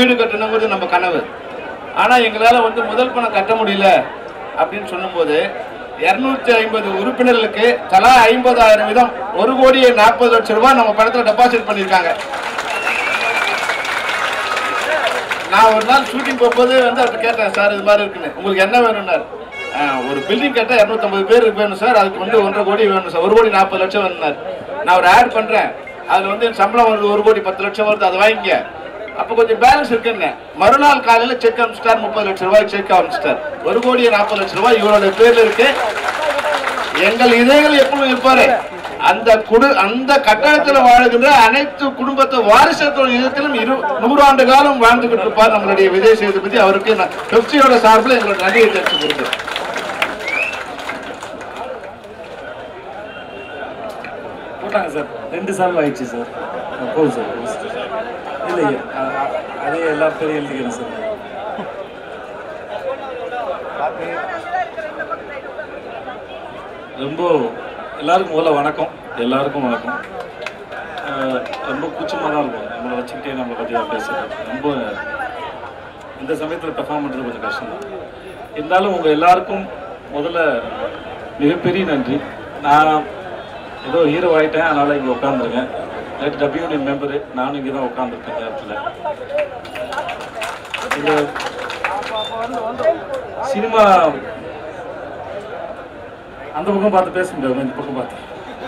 வீடு கட்டணுங்கிறது நம்ம கனவு ஆனால் எங்களால் வந்து முதல் பணம் கட்ட முடியல அப்படின்னு சொல்லும்போது இரநூத்தி ஐம்பது உறுப்பினர்களுக்கு தலா ஐம்பதாயிரம் வீதம் ஒரு கோடியே நாற்பது லட்சம் ரூபாய் நம்ம பணத்தில் டெபாசிட் பண்ணியிருக்காங்க நான் ஒரு நாள் ஷூட்டிங் போகும்போது வந்து அவர்கிட்ட கேட்டேன் சார் இது மாதிரி இருக்குன்னு உங்களுக்கு என்ன வேணும்னாரு "ஆஹ், ஒரு பில்டிங் கேட்டால் இரநூத்தம்பது பேர் வேணும் சார் அதுக்கு வந்து ஒன்றரை கோடி வேணும் சார் ஒரு கோடி நாற்பது லட்சம் வேணும்னாரு நான் ஒரு ஆட் பண்ணுறேன் அதில் வந்து சம்பளம் வருது ஒரு கோடி பத்து லட்சம் வருது அதை வாங்கிக்க அப்போ கொஞ்சம் பேலன்ஸ் இருக்குன்னு மறுநாள் காலையில் செக் அனுப்பிச்சிட்டார் முப்பது லட்சம் ரூபாய் செக் அனுப்பிச்சிட்டார் ஒரு கோடி நாற்பது லட்சம் ரூபாய் இவரோட பேர்ல இருக்கு எங்கள் இதயங்கள் எப்பவும் இருப்பாரு அந்த குடு அந்த கட்டடத்துல வாழுகின்ற அனைத்து குடும்பத்தை வாரிசத்தோட இதயத்திலும் இரு நூறாண்டு காலம் வாழ்ந்துகிட்டு இருப்பார் நம்மளுடைய விஜய் சேதுபதி அவருக்கு நான் பெப்சியோட சார்பில் எங்களோட நன்றியை தெரிவித்து கொடுக்கிறேன் போட்டாங்க சார் ரெண்டு சாங் ஆயிடுச்சு சார் போதும் சார் போதும் சார் இல்லை அ- அ- அதே எல்லா பேரும் எழுதிக்கிறேன் சார் ரொம்ப எல்லாருக்கும் முதல்ல வணக்கம் எல்லாருக்கும் வணக்கம் அஹ் ரொம்ப கூச்சமாக தான் இருக்கும் நம்மளை வச்சுக்கிட்டே நம்மளை பற்றி தான் பேசுறது ரொம்ப இந்த சமயத்தில் பெர்ஃபார்ம் பண்ணுறது கொஞ்சம் கஷ்டம் தான் இருந்தாலும் உங்கள் எல்லாருக்கும் முதல்ல மிகப்பெரிய நன்றி நான் ஏதோ ஹீரோ ஆயிட்டேன் அதனால் இங்கே உட்காந்துருக்கேன் நேற்று டபிள்யூ யூனியன் மெம்பரு நானும் இங்கே தான் உட்காந்துருக்கேன் இந்த இடத்துல இந்த சினிமா அந்த பக்கம் பார்த்து பேச முடியாது இந்த பக்கம் பார்த்து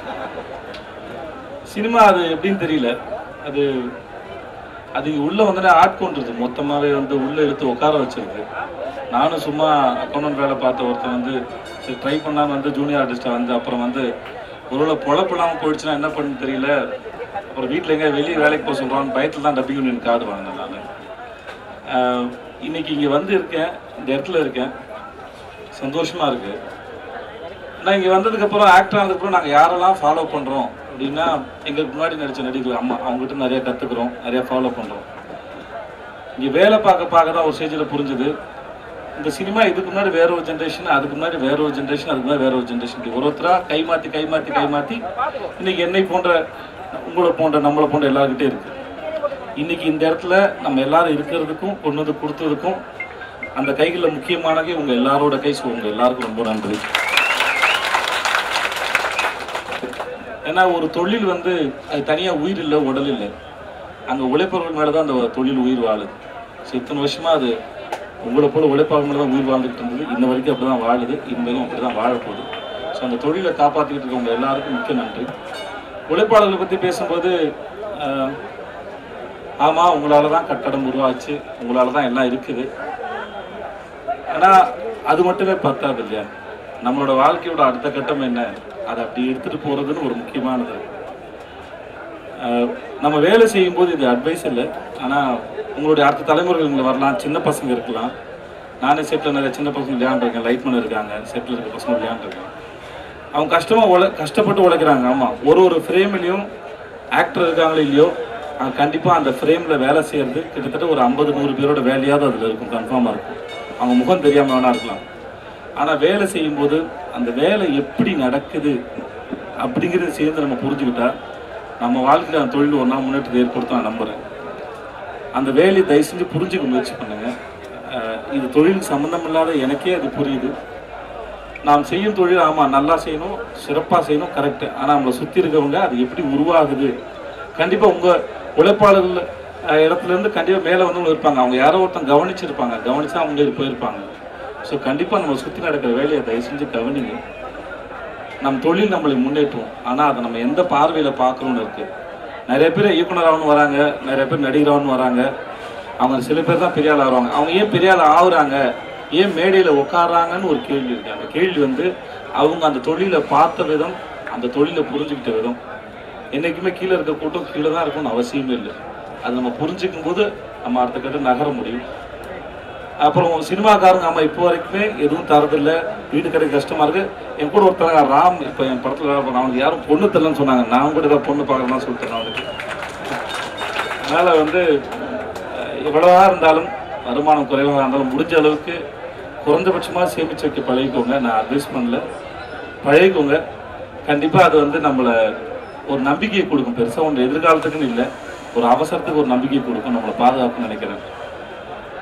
சினிமா அது எப்படின்னு தெரியல அது அது உள்ள வந்து ஆட்கொண்டுருது மொத்தமாவே வந்து உள்ள எடுத்து உட்கார வச்சிருது நானும் சும்மா அக்கௌண்ட் வேலை பார்த்த ஒருத்தன் வந்து சரி ட்ரை பண்ணாம வந்து ஜூனியர் ஆர்டிஸ்டா வந்து அப்புறம் வந்து ஒருவேளை பொழப்பு இல்லாமல் போயிடுச்சுன்னா என்ன பண்ணு தெரியல அப்புறம் வீட்டில் எங்க வெளியே வேலைக்கு போக சொல்றான்னு பயத்தில் தான் டப்பிங் யூனியன் கார்டு வாங்கினேன் நான் ஆஹ் இன்னைக்கு இங்கே வந்து இருக்கேன் இந்த இடத்துல இருக்கேன் சந்தோஷமா இருக்கு ஆனால் இங்கே வந்ததுக்கப்புறம் ஆக்டர் ஆனதுக்கப்புறம் நாங்கள் யாரெல்லாம் ஃபாலோ பண்ணுறோம் அப்படின்னா எங்களுக்கு முன்னாடி நடித்த நடிகர்கள் அம்மா அவங்ககிட்ட நிறைய கற்றுக்குறோம் நிறைய ஃபாலோ பண்ணுறோம் இங்கே வேலை பார்க்க பார்க்க தான் ஒரு ஸ்டேஜில் புரிஞ்சுது இந்த சினிமா இதுக்கு முன்னாடி வேற ஒரு ஜென்ரேஷன் அதுக்கு முன்னாடி வேற ஒரு ஜென்ரேஷன் அதுக்கு முன்னாடி வேற ஒரு ஜென்ரேஷன் இப்படி ஒரு ஒருத்தரா கை மாற்றி கை மாற்றி கை மாற்றி இன்னைக்கு என்னை போன்ற உங்களை போன்ற நம்மளை போன்ற எல்லாருக்கிட்டே இருக்கு இன்னைக்கு இந்த இடத்துல நம்ம எல்லாரும் இருக்கிறதுக்கும் கொண்டு வந்து கொடுத்ததுக்கும் அந்த கைகளில் முக்கியமானதே உங்க எல்லாரோட கை ஸோ உங்க எல்லாருக்கும் ரொம்ப நன்றி ஏன்னா ஒரு தொழில் வந்து அது தனியாக உயிர் இல்லை உடல் இல்லை அங்கே உழைப்பவர்கள் மேலே தான் அந்த தொழில் உயிர் வாழுது ஸோ இத்தனை வருஷமா அது உங்களை போல உழைப்பாளர் மேலே தான் உயிர் வாழ்ந்துகிட்டு இருந்தது இன்ன வரைக்கும் அப்படி தான் வாழுது இனிமேலும் அப்படி தான் வாழப்போகுது ஸோ அந்த தொழிலை காப்பாற்றிக்கிட்டு இருக்கவங்க எல்லாருக்கும் மிக்க நன்றி உழைப்பாளர்களை பற்றி பேசும்போது ஆஹ், ஆமாம் உங்களால தான் கட்டடம் உருவாச்சு உங்களால தான் எல்லாம் இருக்குது ஆனால் அது மட்டுமே பத்தாது இல்லையா நம்மளோட வாழ்க்கையோட அடுத்த கட்டம் என்ன அதை அப்படி எடுத்துட்டு போறதுன்னு ஒரு முக்கியமானது அஹ் நம்ம வேலை செய்யும்போது இது அட்வைஸ் இல்லை ஆனால் உங்களுடைய அடுத்த தலைமுறைகள் இங்கே வரலாம் சின்ன பசங்க இருக்கலாம் நானே செட்டில் நிறைய சின்ன பசங்க விளையாண்டுருக்கேன் லைட்மேன் இருக்காங்க செட்டில் இருக்க பசங்க விளையாண்டுருக்கேன் அவங்க கஷ்டமாக உழை கஷ்டப்பட்டு உழைக்கிறாங்க ஆமாம் ஒரு ஒரு ஃப்ரேம்லேயும் ஆக்டர் இருக்காங்களோ இல்லையோ கண்டிப்பாக அந்த ஃப்ரேமில் வேலை செய்கிறது கிட்டத்தட்ட ஒரு ஐம்பது நூறு பேரோட வேலையாவது அதில் இருக்கும் கன்ஃபார்மாக இருக்கும் அவங்க முகம் தெரியாமல் வேணா இருக்கலாம் ஆனால் வேலை செய்யும்போது அந்த வேலை எப்படி நடக்குது அப்படிங்கிறத சேர்ந்து நம்ம புரிஞ்சுக்கிட்டா நம்ம வாழ்க்கையில் அந்த தொழில் ஒன்றா முன்னேற்றத்தை ஏற்படுத்த நான் நம்புகிறேன் அந்த வேலையை தயவு செஞ்சு புரிஞ்சுக்க முயற்சி பண்ணுங்க அஹ் இது தொழில் சம்மந்தம் இல்லாத எனக்கே அது புரியுது நாம் செய்யும் தொழில் ஆமாம் நல்லா செய்யணும் சிறப்பாக செய்யணும் கரெக்டு ஆனால் நம்மளை சுற்றி இருக்கவங்க அது எப்படி உருவாகுது கண்டிப்பாக உங்கள் உழைப்பாளர்கள் அஹ், இடத்துல இருந்து கண்டிப்பாக மேலே வந்து இருப்பாங்க அவங்க யாரோ ஒருத்தன் கவனிச்சிருப்பாங்க கவனிச்சா அவங்க இது போயிருப்பாங்க ஸோ கண்டிப்பாக நம்ம சுற்றி நடக்கிற வேலையை தயவு செஞ்சு கவனிங்க நம் தொழில் நம்மளை முன்னேற்றும் ஆனால் அதை நம்ம எந்த பார்வையில் பார்க்கணும்னு இருக்குது நிறைய பேர் இயக்குனராகவும் வராங்க நிறைய பேர் நடிகராகவும் வராங்க அவங்க சில பேர் தான் பெரிய ஆள் வருவாங்க அவங்க ஏன் பெரிய ஆள் ஆகுறாங்க ஏன் மேடையில் உட்காராங்கன்னு ஒரு கேள்வி இருக்கு அந்த கேள்வி வந்து அவங்க அந்த தொழிலை பார்த்த விதம் அந்த தொழிலை புரிஞ்சுக்கிட்ட விதம் என்றைக்குமே கீழே இருக்க கூட்டம் கீழே தான் இருக்கணும்னு அவசியமே இல்லை அது நம்ம புரிஞ்சுக்கும் போது நம்ம அடுத்த கட்ட நகர முடியும் அப்புறம் சினிமாக்காரங்க ஆமா இப்போ வரைக்குமே எதுவும் தரதில்ல வீடு கிடைக்க கஷ்டமா இருக்கு என் கூட ஒருத்தங்க ராம் இப்போ என் படத்துல வேலை பண்ண அவனுக்கு யாரும் பொண்ணு தரலன்னு சொன்னாங்க நான் கூட ஏதாவது பொண்ணு பார்க்கணும்னு சொல்லிட்டேன் அவனுக்கு அதனால வந்து அஹ், எவ்வளவா இருந்தாலும் வருமானம் குறைவாக இருந்தாலும் முடிஞ்ச அளவுக்கு குறைஞ்சபட்சமாக சேமிச்சு வைக்க பழகிக்கோங்க நான் அட்வைஸ் பண்ணல பழகிக்கோங்க கண்டிப்பாக அது வந்து நம்மளை ஒரு நம்பிக்கையை கொடுக்கும் பெருசாக ஒன்று எதிர்காலத்துக்குன்னு இல்லை ஒரு அவசரத்துக்கு ஒரு நம்பிக்கை கொடுக்கும் நம்மளை பாதுகாப்புன்னு நினைக்கிறேன்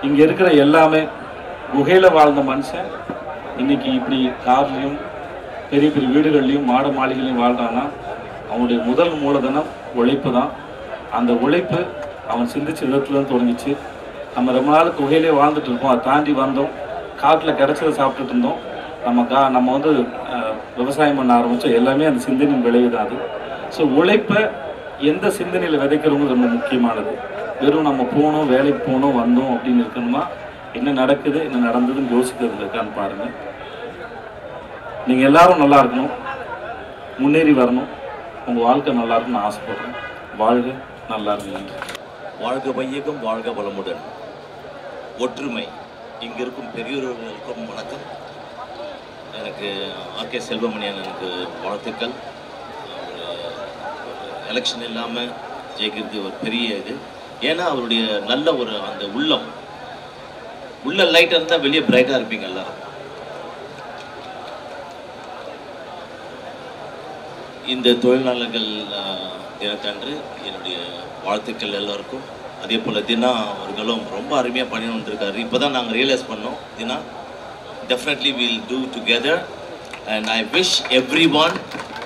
இங்க இருக்கிற எல்லாமே குகையில வாழ்ந்த மனுஷன் இன்னைக்கு இப்படி கார்லயும் பெரிய பெரிய வீடுகள்லையும் மாட மாளிகைலையும் வாழ்றான்னா அவனுடைய முதல் மூலதனம் உழைப்பு தான் அந்த உழைப்பு அவன் சிந்திச்ச விதத்துல தான் தொடங்கிச்சு நம்ம ரொம்ப நாள் குகையிலே வாழ்ந்துட்டு இருக்கோம் அதை தாண்டி வந்தோம் காட்டில் கிடைச்சதை சாப்பிட்டுட்டு இருந்தோம் நம்ம கா நம்ம வந்து அஹ், விவசாயம் பண்ண ஆரம்பித்தோம் எல்லாமே அந்த சிந்தனையின் விளைவு தான் அது ஸோ உழைப்பை எந்த சிந்தனையில் விதைக்கிறோங்கிறது ரொம்ப முக்கியமானது வெறும் நம்ம போனோம் வேலைக்கு போனோம் வந்தோம் அப்படின்னு இருக்கணுமா என்ன நடக்குது என்ன நடந்ததுன்னு யோசிக்கிறது இருக்கான்னு பாருங்க நீங்கள் எல்லாரும் நல்லா இருக்கணும் முன்னேறி வரணும் உங்கள் வாழ்க்கை நல்லா இருக்கணும்னு ஆசைப்படுறேன் வாழ்க நல்லா இருங்க நன்றி வாழ்க வையகம் வாழ்க வளமுடன் ஒற்றுமை இங்க இருக்கும் பெரியோர்களுக்கும் வணக்கம் எனக்கு ஆர்கே செல்வமணி அண்ணனுக்கு வாழ்த்துக்கள் எலெக்ஷன் இல்லாமல் ஜெயிக்கிறது ஒரு பெரிய இது ஏன்னா அவருடைய நல்ல ஒரு அந்த உள்ளம் உள்ள லைட்டாக இருந்தால் வெளியே பிரைட்டாக இருப்பீங்க எல்லாரும் இந்த தொழிலாளர்கள் ஆஹ், தினத்தன்று என்னுடைய வாழ்த்துக்கள் எல்லாருக்கும் அதே போல் தினா அவர்களும் ரொம்ப அருமையாக பண்ணி வந்திருக்காரு இப்போ தான் நாங்கள் ரியலைஸ் பண்ணோம் Dina definitely will do together and I wish everyone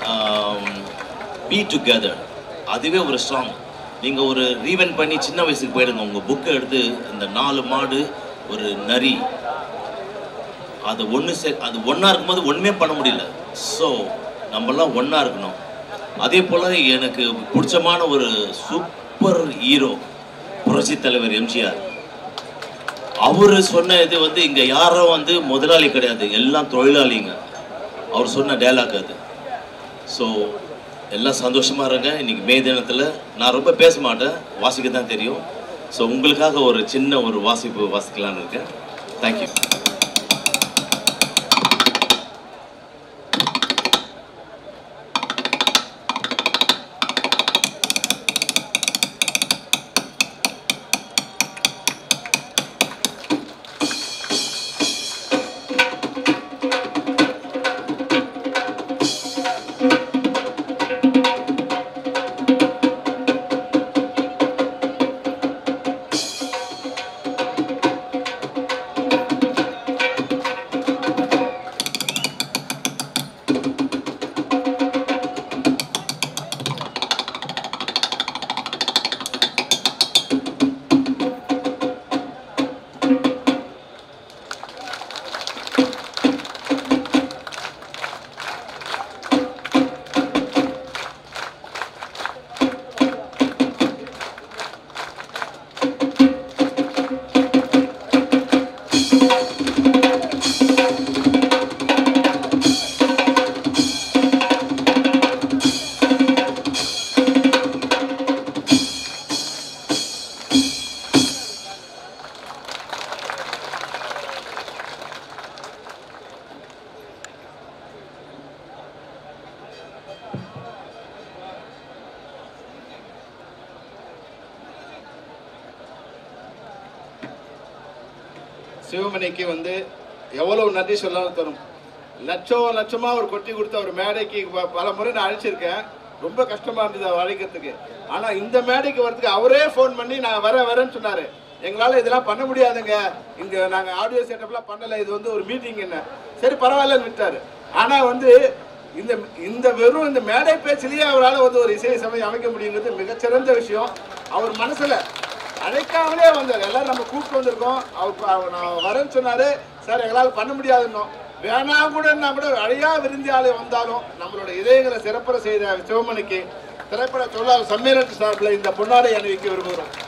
be together அதுவே ஒரு ஸ்ட்ராங் நீங்கள் ஒரு ரீவென் பண்ணி சின்ன வயசுக்கு போயிடுங்க உங்கள் புக்கை எடுத்து இந்த நாலு மாடு ஒரு நரி அது ஒன்று சே அது ஒன்றா இருக்கும்போது ஒன்றுமே பண்ண முடியல ஸோ நம்மலாம் ஒன்றா இருக்கணும் அதே போல் எனக்கு பிடிச்சமான ஒரு சூப்பர் ஹீரோ புரட்சி தலைவர் எம்ஜிஆர் அவர் சொன்ன இது வந்து இங்கே யாரும் வந்து முதலாளி கிடையாது எல்லாம் தொழிலாளிங்க அவர் சொன்ன டைலாக் அது ஸோ எல்லாம் சந்தோஷமா இருங்க இன்னைக்கு மே தினத்தில் நான் ரொம்ப பேச மாட்டேன் வாசிக்க தான் தெரியும் ஸோ உங்களுக்காக ஒரு சின்ன ஒரு வாசிப்பு வாசிக்கலான்னு இருக்கேன் தேங்க்யூ சிவமணிக்கு வந்து எவ்வளவு நன்றி சொல்லணும் தரும் லட்சம் லட்சமா ஒரு கொட்டி கொடுத்த ஒரு மேடைக்கு ப- பல முறை நான் அழைச்சிருக்கேன் ரொம்ப கஷ்டமா இருந்தது அவர் அழைக்கிறதுக்கு ஆனா இந்த மேடைக்கு வரதுக்கு அவரே ஃபோன் பண்ணி நான் வர வரேன்னு சொன்னாரு எங்களால இதெல்லாம் பண்ண முடியாதுங்க இங்க நாங்க ஆடியோ செட்டப்லாம் பண்ணல இது வந்து ஒரு மீட்டிங் என்ன சரி பரவாயில்லன்னு விட்டாரு ஆனா வந்து இந்த இந்த வெறும் இந்த மேடை பேச்சிலேயே அவரால் வந்து ஒரு இசை சபை அமைக்க முடியுங்கிறது மிகச்சிறந்த விஷயம் அவர் மனசுல அழைக்காமலே வந்தார் எல்லாரும் நம்ம கூப்பிட்டு வந்திருக்கோம் அவர் அவர் நான் வரேன்னு சொன்னாரு சார் எங்களால் பண்ண முடியாதுன்னோம் வேணாம் கூடன்னா கூட அழையா விருந்தியாளை வந்தாலும் நம்மளோட இதயங்களை சிறப்புற செய்த சிவமணிக்கு திரைப்பட தொழிலாளர் சம்மேளன சார்பில் இந்த பொன்னாடை அணிவிக்க விரும்புகிறோம்